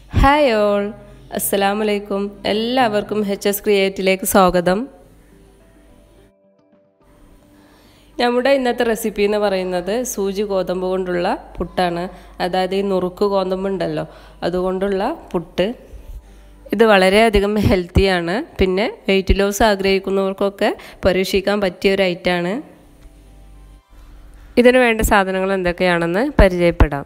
hi all അസ്സലാമു അലൈക്കും എല്ലാവർക്കും എച്ച് എസ് ക്രിയേറ്റിലേക്ക് സ്വാഗതം നമ്മുടെ ഇന്നത്തെ റെസിപ്പി എന്ന് പറയുന്നത് സൂചി ഗോതമ്പ് കൊണ്ടുള്ള പുട്ടാണ് അതായത് ഈ നുറുക്ക് ഗോതമ്പ് ഉണ്ടല്ലോ അതുകൊണ്ടുള്ള പുട്ട് ഇത് വളരെയധികം ഹെൽത്തിയാണ് പിന്നെ വെയിറ്റ് ലോസ് ആഗ്രഹിക്കുന്നവർക്കൊക്കെ പരീക്ഷിക്കാൻ പറ്റിയ ഒരു ഐറ്റമാണ് ഇതിന് വേണ്ട സാധനങ്ങൾ എന്തൊക്കെയാണെന്ന് പരിചയപ്പെടാം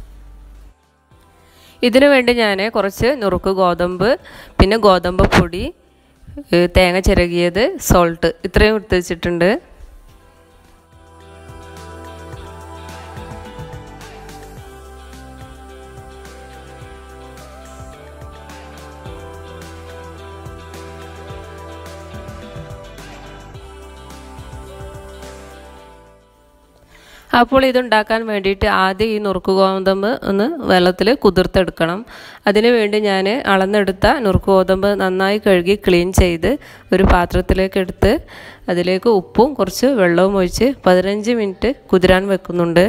ഇതിനു വേണ്ടി ഞാൻ കുറച്ച് നുറുക്ക് ഗോതമ്പ് പിന്നെ ഗോതമ്പ് പൊടി തേങ്ങ ചിരകിയത് സോൾട്ട് ഇത്രയും എടുത്ത് വെച്ചിട്ടുണ്ട് അപ്പോൾ ഇതുണ്ടാക്കാൻ വേണ്ടിയിട്ട് ആദ്യം ഈ നുറുക്ക് ഗോതമ്പ് ഒന്ന് വെള്ളത്തിൽ കുതിർത്തെടുക്കണം അതിന് വേണ്ടി ഞാൻ അളന്നെടുത്ത നുറുക്ക് ഗോതമ്പ് നന്നായി കഴുകി ക്ലീൻ ചെയ്ത് ഒരു പാത്രത്തിലേക്ക് എടുത്ത് അതിലേക്ക് ഉപ്പും കുറച്ച് വെള്ളവും ഒഴിച്ച് പതിനഞ്ച് മിനിറ്റ് കുതിരാൻ വെക്കുന്നുണ്ട്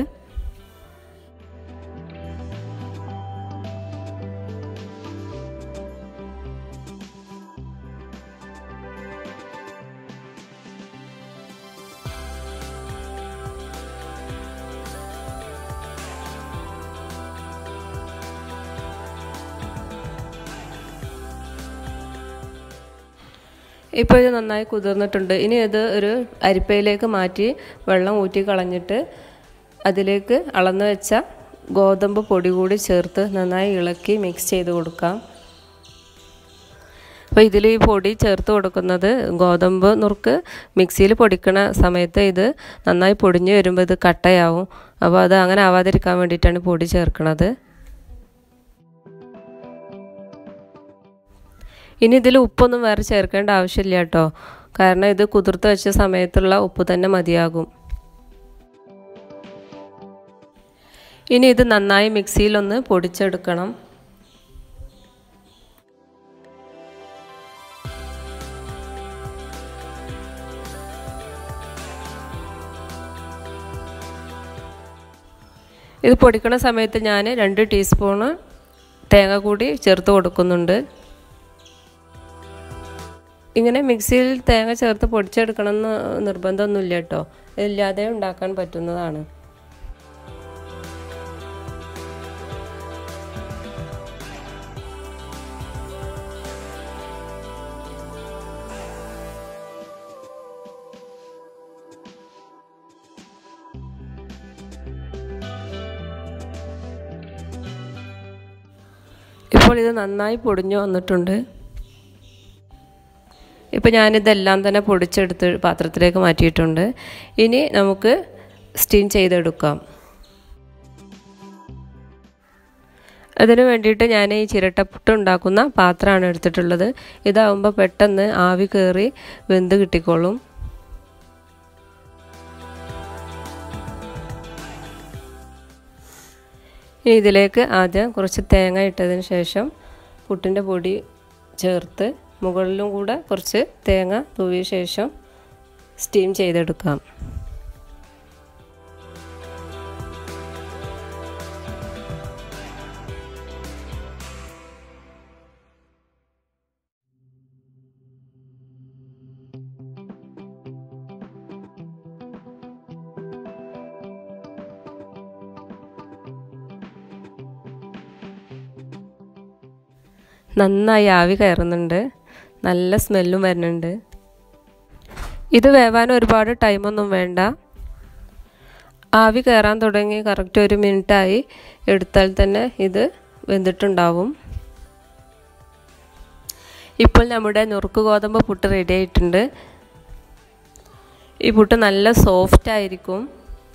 ഇപ്പോൾ ഇത് നന്നായി കുതിർന്നിട്ടുണ്ട് ഇനി ഇത് ഒരു അരിപ്പയിലേക്ക് മാറ്റി വെള്ളം ഊറ്റി കളഞ്ഞിട്ട് അതിലേക്ക് അളന്ന് വെച്ച ഗോതമ്പ് പൊടി കൂടി ചേർത്ത് നന്നായി ഇളക്കി മിക്സ് ചെയ്ത് കൊടുക്കാം അപ്പോൾ ഇതിൽ ഈ പൊടി ചേർത്ത് കൊടുക്കുന്നത് ഗോതമ്പ് നുറുക്ക് മിക്സിയിൽ പൊടിക്കണ സമയത്ത് ഇത് നന്നായി പൊടിഞ്ഞ് വരുമ്പോൾ ഇത് കട്ടയാവും അപ്പോൾ അത് അങ്ങനെ ആവാതിരിക്കാൻ വേണ്ടിയിട്ടാണ് പൊടി ചേർക്കുന്നത് ഇനി ഇതിൽ ഉപ്പൊന്നും വേറെ ചേർക്കേണ്ട ആവശ്യമില്ല കേട്ടോ കാരണം ഇത് കുതിർത്ത് വെച്ച സമയത്തുള്ള ഉപ്പ് തന്നെ മതിയാകും ഇനി ഇത് നന്നായി മിക്സിയിലൊന്ന് പൊടിച്ചെടുക്കണം ഇത് പൊടിക്കണ സമയത്ത് ഞാൻ രണ്ട് ടീസ്പൂണ് തേങ്ങ കൂടി ചേർത്ത് കൊടുക്കുന്നുണ്ട് ഇങ്ങനെ മിക്സിയിൽ തേങ്ങ ചേർത്ത് പൊടിച്ചെടുക്കണം എന്ന് നിർബന്ധമൊന്നുമില്ല കേട്ടോ ഇല്ലാതെ ഉണ്ടാക്കാൻ പറ്റുന്നതാണ് ഇപ്പോൾ ഇത് നന്നായി പൊടിഞ്ഞു വന്നിട്ടുണ്ട് ഇപ്പോൾ ഞാനിതെല്ലാം തന്നെ പൊടിച്ചെടുത്ത് പാത്രത്തിലേക്ക് മാറ്റിയിട്ടുണ്ട് ഇനി നമുക്ക് സ്റ്റീം ചെയ്തെടുക്കാം അതിന് വേണ്ടിയിട്ട് ഞാൻ ഈ ചിരട്ടപ്പുട്ട് ഉണ്ടാക്കുന്ന പാത്രമാണ് എടുത്തിട്ടുള്ളത് ഇതാവുമ്പോൾ പെട്ടെന്ന് ആവി കയറി വെന്ത് കിട്ടിക്കോളും ഇനി ഇതിലേക്ക് ആദ്യം കുറച്ച് തേങ്ങ ഇട്ടതിന് ശേഷം പുട്ടിൻ്റെ പൊടി ചേർത്ത് മുകളിലും കൂടെ കുറച്ച് തേങ്ങ തൂവിയ ശേഷം സ്റ്റീം ചെയ്തെടുക്കാം നന്നായി ആവി കയറുന്നുണ്ട് നല്ല സ്മെല്ലും വരുന്നുണ്ട് ഇത് വേവാൻ ഒരുപാട് ടൈമൊന്നും വേണ്ട ആവി കയറാൻ തുടങ്ങി കറക്റ്റ് ഒരു മിനിറ്റായി എടുത്താൽ തന്നെ ഇത് വെന്തിട്ടുണ്ടാവും ഇപ്പോൾ നമ്മുടെ നുറുക്ക് ഗോതമ്പ് പുട്ട് റെഡി ആയിട്ടുണ്ട് ഈ പുട്ട് നല്ല സോഫ്റ്റ് ആയിരിക്കും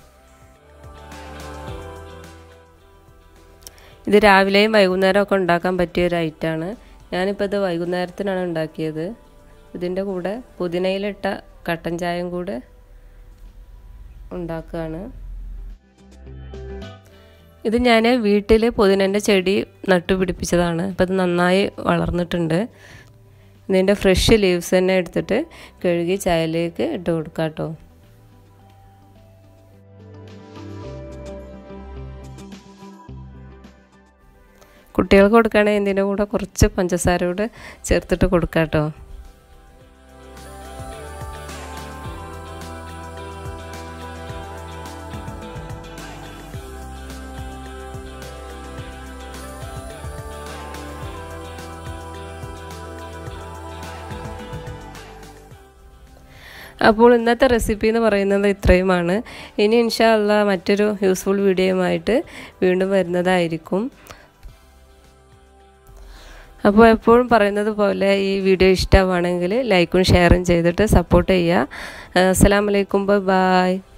ഇത് രാവിലെയും വൈകുന്നേരം ഒക്കെ ഉണ്ടാക്കാൻ പറ്റിയ ഒരു ഐറ്റമാണ് ഞാനിപ്പോൾ ഇത് വൈകുന്നേരത്തിനാണ് ഉണ്ടാക്കിയത് ഇതിൻ്റെ കൂടെ പുതിനയിലിട്ട കട്ടൻ ചായയും കൂടെ ഉണ്ടാക്കുകയാണ് ഇത് ഞാൻ വീട്ടിൽ പുതിനൻ്റെ ചെടി നട്ടുപിടിപ്പിച്ചതാണ് അപ്പോൾ ഇത് നന്നായി വളർന്നിട്ടുണ്ട് ഇതിൻ്റെ ഫ്രഷ് ലീവ്സ് തന്നെ എടുത്തിട്ട് കഴുകി ചായയിലേക്ക് ഇട്ട് കൊടുക്കാം കേട്ടോ കുട്ടികൾക്ക് കൊടുക്കുകയാണെങ്കിൽ ഇതിൻ്റെ കൂടെ കുറച്ച് പഞ്ചസാര കൂടെ ചേർത്തിട്ട് കൊടുക്കാം കേട്ടോ അപ്പോൾ ഇന്നത്തെ റെസിപ്പി എന്ന് പറയുന്നത് ഇത്രയുമാണ് ഇനി ഇൻഷാ അല്ല മറ്റൊരു യൂസ്ഫുൾ വീഡിയോയുമായിട്ട് വീണ്ടും വരുന്നതായിരിക്കും അപ്പോൾ എപ്പോഴും പറയുന്നത് പോലെ ഈ വീഡിയോ ഇഷ്ടമാണെങ്കിൽ ലൈക്കും ഷെയറും ചെയ്തിട്ട് സപ്പോർട്ട് ചെയ്യുക അസ്സാം വലൈക്കും ബൈ